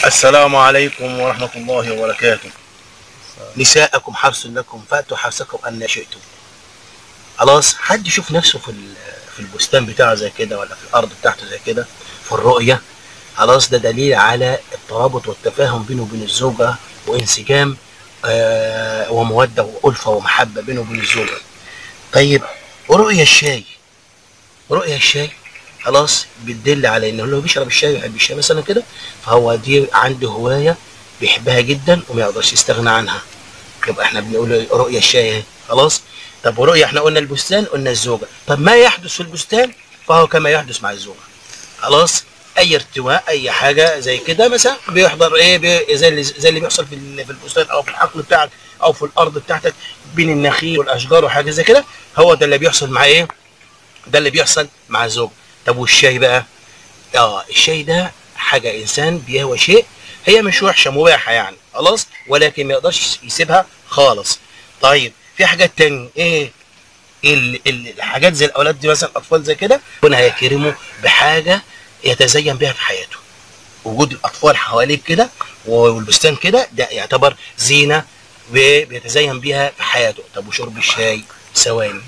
السلام عليكم ورحمة الله وبركاته نساءكم حرث لكم فأتوا حرثكم أن شئتم خلاص حد يشوف نفسه في ال- في البستان بتاعه زي كده ولا في الأرض بتاعته زي كده في الرؤية خلاص ده دليل على الترابط والتفاهم بينه وبين الزوجة وانسجام آه ومودة وألفة ومحبة بينه وبين الزوجة طيب ورؤية الشاي رؤية الشاي خلاص بتدل على انه لو بيشرب الشاي بيحب الشاي مثلا كده فهو دي عنده هوايه بيحبها جدا وما يقدرش يستغنى عنها يبقى احنا بنقول رؤية الشاي اهي خلاص طب ورؤية احنا قلنا البستان قلنا الزوجة طب ما يحدث في البستان فهو كما يحدث مع الزوجة خلاص اي ارتواء اي حاجة زي كده مثلا بيحضر ايه بي زي اللي زي اللي بيحصل في ال- في البستان او في الحقل بتاعك او في الارض بتاعتك بين النخيل والاشجار وحاجة زي كده هو ده اللي بيحصل مع ايه ده اللي بيحصل مع الزوج طب والشاي بقى اه الشاي ده حاجة انسان بيهوى شيء هي مش وحشة مباحة يعني خلاص ولكن ما يقدرش يسيبها خالص طيب في حاجات تانية ايه ال- ال- الحاجات زي الاولاد دي مثلا اطفال زي كده ربنا هيكرمه بحاجة يتزين بها في حياته وجود الاطفال حواليك كده والبستان كده ده يعتبر زينة بيتزين بيها في حياته طب وشرب الشاي ثواني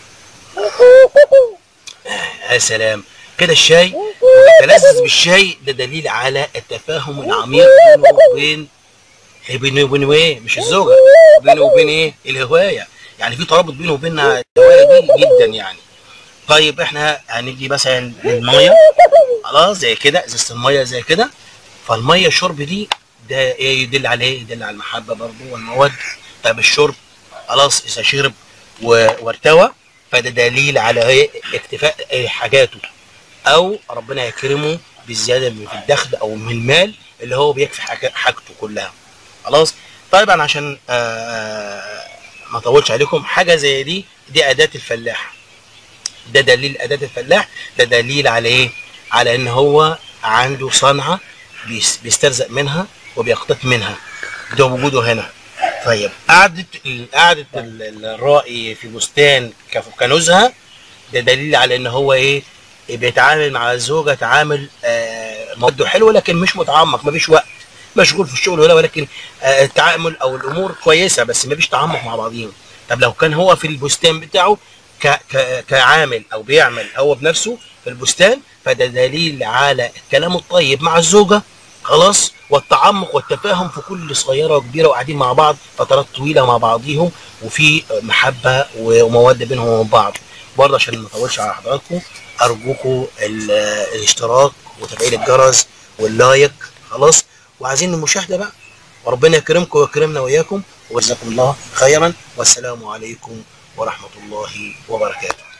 يا سلام كده الشاي التلذذ بالشاي ده دليل على التفاهم العميق بينه وبين بينه وبين ايه مش الزوجه بينه وبين ايه الهوايه يعني في ترابط بينه وبين الهوايه دي جدا يعني طيب احنا هنيجي مثلا للميه خلاص زي كده ازازه الميه زي كده فالميه الشرب دي ده ايه يدل على ايه يدل على المحبه برضه والمواد طب الشرب خلاص اذا شرب و- وارتوى فده دليل على ايه اكتفاء إيه حاجاته او ربنا يكرمه بالزياده من في الدخل او من المال اللي هو بيكفي حاجة- حاجته كلها خلاص طبعا عشان آه ما اطولش عليكم حاجه زي دي دي اداه الفلاح ده دليل اداه الفلاح ده دليل على ايه على ان هو عنده صنعه بيس- بيسترزق منها وبيقتات منها ده وجوده هنا طيب قعدة ال- قعدة ال- ال- الرائي في بستان كف- كنزهة ده دليل على ان هو ايه بيتعامل مع الزوجة تعامل آه مودة حلوة لكن مش متعمق مفيش وقت مشغول في الشغل ولا ولكن آه التعامل او الامور كويسة بس مفيش تعمق مع بعضهم طب لو كان هو في البستان بتاعه ك ك كعامل او بيعمل هو بنفسه في البستان فده دليل على الكلام الطيب مع الزوجة خلاص والتعمق والتفاهم في كل صغيره وكبيره وقاعدين مع بعض فترات طويله مع بعضيهم وفي محبه وموده بينهم وبين بعض برضه عشان ما اطولش على حضراتكم ارجوكم ال- الاشتراك وتفعيل الجرس واللايك خلاص وعايزين المشاهده بقى وربنا يكرمكم ويكرمنا واياكم وجزاكم الله خيرا والسلام عليكم ورحمه الله وبركاته